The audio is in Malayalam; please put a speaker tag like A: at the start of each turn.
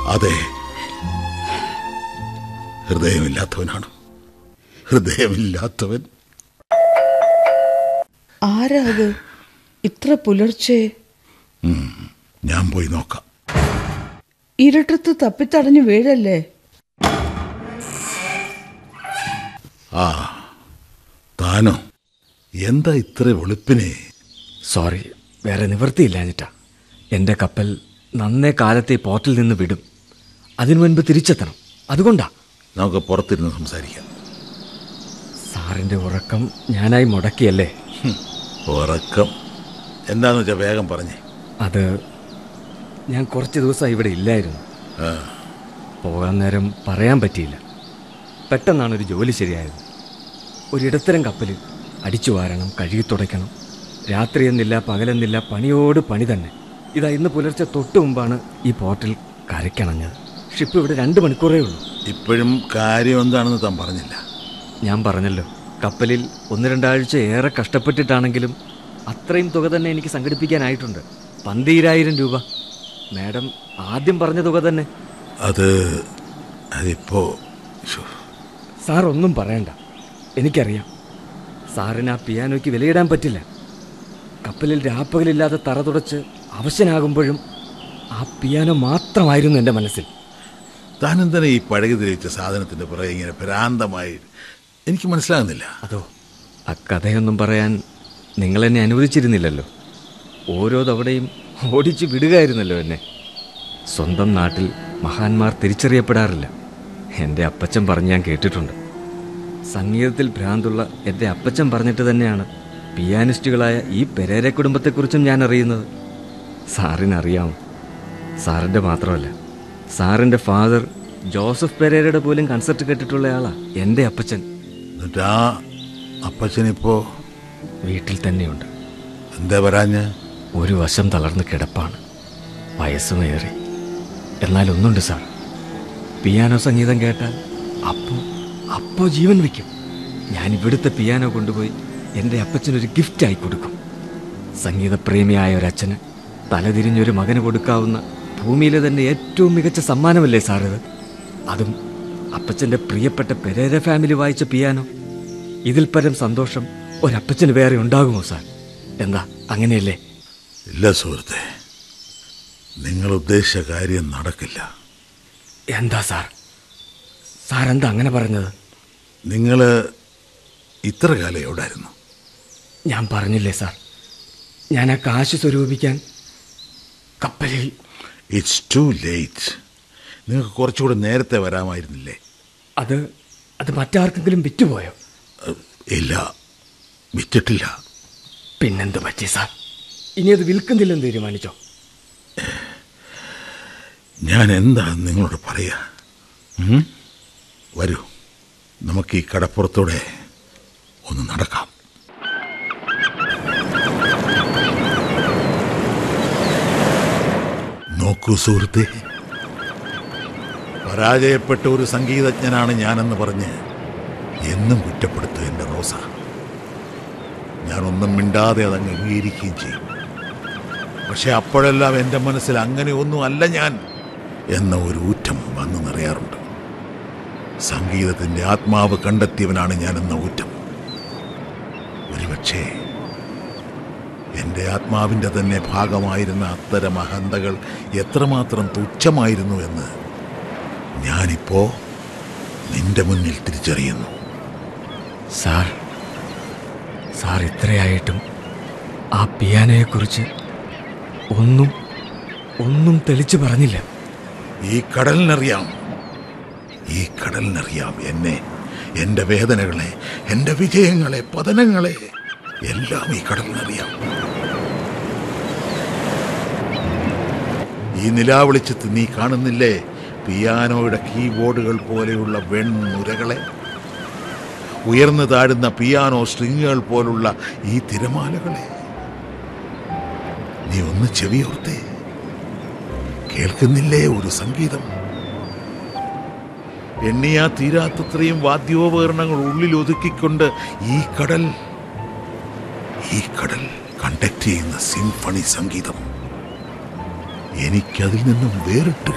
A: അതെ ഹൃദയമില്ലാത്തവനാണ് ഹൃദയമില്ലാത്തവൻ
B: ആരാ അത് ഇത്ര പുലർച്ചെ
A: ഞാൻ പോയി നോക്കാം
B: ഇരുട്ടത്ത് തപ്പിത്തടഞ്ഞു വീഴല്ലേ
A: ആ താനോ എന്താ ഇത്ര വെളുപ്പിനെ
C: സോറി വേറെ നിവൃത്തിയില്ലാഞ്ഞിട്ടാ എൻ്റെ കപ്പൽ നന്നേ കാലത്തെ ഈ പോർട്ടിൽ നിന്ന് വിടും അതിനു മുൻപ് തിരിച്ചെത്തണം അതുകൊണ്ടാ
A: നമുക്ക് പുറത്തിരുന്ന് സംസാരിക്കാം
C: സാറിൻ്റെ ഉറക്കം ഞാനായി മുടക്കിയല്ലേ
A: ഹും, ഉറക്കം എന്താന്ന് വെച്ചാൽ വേഗം പറഞ്ഞേ
C: അത് ഞാൻ കുറച്ച് ദിവസം ഇവിടെ ഇല്ലായിരുന്നു
A: ആ,
C: പോകാൻ നേരം പറയാൻ പറ്റിയില്ല പെട്ടെന്നാണ് ഒരു ജോലി ശരിയായത് ഒരിടത്തരം കപ്പൽ അടിച്ചു വാരണം കഴുകി തുടയ്ക്കണം രാത്രിയെന്നില്ല പകലെന്നില്ല പണിയോട് പണി തന്നെ ഇതാ ഇന്ന് പുലർച്ചെ തൊട്ട് മുമ്പാണ് ഈ പോർട്ടിൽ കരയ്ക്കണഞ്ഞത് ഷിപ്പ് ഇവിടെ രണ്ട് മണിക്കൂറേ ഉള്ളൂ
A: ഇപ്പോഴും കാര്യം എന്താണെന്ന് താൻ പറഞ്ഞില്ല
C: ഞാൻ പറഞ്ഞല്ലോ കപ്പലിൽ ഒന്ന് രണ്ടാഴ്ച ഏറെ കഷ്ടപ്പെട്ടിട്ടാണെങ്കിലും അത്രയും തുക തന്നെ എനിക്ക് സംഘടിപ്പിക്കാനായിട്ടുണ്ട് പന്തീരായിരം രൂപ മാഡം ആദ്യം പറഞ്ഞ തുക തന്നെ
A: അത് അതിപ്പോ ശ്ശോ,
C: സാർ ഒന്നും പറയണ്ട എനിക്കറിയാം സാറിന് ആ പിയാനോയ്ക്ക് വിലയിടാൻ പറ്റില്ല കപ്പലിൽ രാപ്പകലില്ലാതെ തറ തുടച്ച് അവശനാകുമ്പോഴും ആ പിയാനോ മാത്രമായിരുന്നു എൻ്റെ മനസ്സിൽ
A: താൻ എന്തിനാ ഈ പഴകി തെളിയിച്ച സാധനത്തിന്റെ പുറകെ ഇങ്ങനെ ഭ്രാന്തമായി എനിക്ക് മനസ്സിലാകുന്നില്ല
C: അതോ ആ കഥയൊന്നും പറയാൻ നിങ്ങൾ എന്നെ അനുവദിച്ചിരുന്നില്ലല്ലോ ഓരോ തവണയും ഓടിച്ചു വിടുകയായിരുന്നല്ലോ എന്നെ സ്വന്തം നാട്ടിൽ മഹാന്മാർ തിരിച്ചറിയപ്പെടാറില്ല എൻ്റെ അപ്പച്ചൻ പറഞ്ഞ് ഞാൻ കേട്ടിട്ടുണ്ട് സംഗീതത്തിൽ ഭ്രാന്തുള്ള എൻ്റെ അപ്പച്ചൻ പറഞ്ഞിട്ട് തന്നെയാണ് പിയാനിസ്റ്റുകളായ ഈ പെരേര കുടുംബത്തെക്കുറിച്ചും ഞാൻ അറിയുന്നത് സാറിനറിയാമോ സാറിൻ്റെ മാത്രമല്ല സാറിൻ്റെ ഫാദർ ജോസഫ് പെരേരയുടെ പോലും കൺസെർട്ട് കേട്ടിട്ടുള്ളയാളാ എൻ്റെ അപ്പച്ചൻ
A: എന്നിട്ട് ആ അപ്പച്ചനിപ്പോ
C: വീട്ടിൽ തന്നെയുണ്ട്
A: എന്താ വരാഞ്ഞ്
C: ഒരു വശം തളർന്ന് കിടപ്പാണ് വയസ്സുമേറി എന്നാൽ ഒന്നുണ്ട് സാർ പിയാനോ സംഗീതം കേട്ടാൽ അപ്പോ അപ്പോ ജീവൻ വയ്ക്കും ഞാൻ ഇവിടുത്തെ പിയാനോ കൊണ്ടുപോയി എൻ്റെ അപ്പച്ചനൊരു ഗിഫ്റ്റായി കൊടുക്കും സംഗീതപ്രേമിയായ ഒരച്ഛന് തലതിരിഞ്ഞൊരു മകന് കൊടുക്കാവുന്ന ഭൂമിയിലെ തന്നെ ഏറ്റവും മികച്ച സമ്മാനമല്ലേ സാർ ഇത് അതും അപ്പച്ചൻ്റെ പ്രിയപ്പെട്ട പെരേര ഫാമിലി വായിച്ച പിയാനോ ഇതിൽ പരം സന്തോഷം ഒരപ്പച്ചന് വേറെ ഉണ്ടാകുമോ സാർ എന്താ അങ്ങനെയല്ലേ
A: ഇല്ല സുഹൃത്തെ നിങ്ങൾ ഉദ്ദേശിച്ച കാര്യം നടക്കില്ല
C: എന്താ സാർ സാർ എന്താ അങ്ങനെ പറഞ്ഞത്
A: നിങ്ങൾ ഇത്ര കാലം എവിടായിരുന്നു
C: ഞാൻ പറഞ്ഞില്ലേ സാർ ഞാൻ ആ കാശ് സ്വരൂപിക്കാൻ കപ്പലിൽ
A: ഇറ്റ്സ് ടു ലേറ്റ് നിങ്ങൾക്ക് കുറച്ചുകൂടെ നേരത്തെ വരാമായിരുന്നില്ലേ
C: അത് അത് മറ്റാർക്കെങ്കിലും വിറ്റുപോയോ
A: അഹ്, ഇല്ല വിറ്റിട്ടില്ല
C: പിന്നെന്ത് പറ്റി സാർ ഇനി അത് വിൽക്കുന്നില്ലെന്ന് തീരുമാനിച്ചോ
A: ഞാൻ എന്താ നിങ്ങളോട് പറയാ ഉം? വരൂ നമുക്ക് ഈ കടപ്പുറത്തൂടെ ഒന്ന് നടക്കാം നോക്കൂ സുഹൃത്തെ പരാജയപ്പെട്ട ഒരു സംഗീതജ്ഞനാണ് ഞാനെന്ന് പറഞ്ഞ് എന്നും കുറ്റപ്പെടുത്തു എൻ്റെ റോസ ഞാനൊന്നും മിണ്ടാതെ അതങ്ങ് അംഗീകരിക്കുകയും ചെയ്യും പക്ഷെ അപ്പോഴെല്ലാം എൻ്റെ മനസ്സിൽ അങ്ങനെ ഒന്നും അല്ല ഞാൻ എന്ന ഒരു ഊറ്റം വന്നു നിറയാറുണ്ട് സംഗീതത്തിൻ്റെ ആത്മാവ് കണ്ടെത്തിയവനാണ് ഞാൻ എന്ന ഊറ്റം ഒരുപക്ഷേ എൻ്റെ ആത്മാവിൻ്റെ തന്നെ ഭാഗമായിരുന്ന അത്തരം അഹന്തകൾ എത്രമാത്രം തുച്ഛമായിരുന്നു എന്ന് ഞാനിപ്പോ നിന്റെ മുന്നിൽ തിരിച്ചറിയുന്നു
C: സാർ സാർ ഇത്രയായിട്ടും ആ പിയാനോയെക്കുറിച്ച് ഒന്നും ഒന്നും തെളിച്ചു പറഞ്ഞില്ല
A: ഈ കടലിനറിയാം ഈ കടലിനറിയാം എന്നെ എൻ്റെ വേദനകളെ എൻ്റെ വിജയങ്ങളെ പതനങ്ങളെ എല്ലാം ഈ കടലിനറിയാം ഈ നിലാവിളിച്ചത്ത് നീ കാണുന്നില്ലേ പിയാനോയുടെ കീബോർഡുകൾ പോലെയുള്ള വെൺനുരകളെ ഉയർന്നു താഴുന്ന പിയാനോ സ്ട്രിങ്ങുകൾ പോലുള്ള ഈ തിരമാലകളെ നീ ഒന്ന് ചെവിയോർത്തേ കേൾക്കുന്നില്ലേ ഒരു സംഗീതം എണ്ണിയാ തീരാത്തത്രയും വാദ്യോപകരണങ്ങൾ ഉള്ളിൽ ഒതുക്കിക്കൊണ്ട് ഈ കടൽ ഈ കടൽ കണ്ടക്ട് ചെയ്യുന്ന സിംഫണി സംഗീതം എനിക്കതിൽ നിന്നും വേറിട്ട്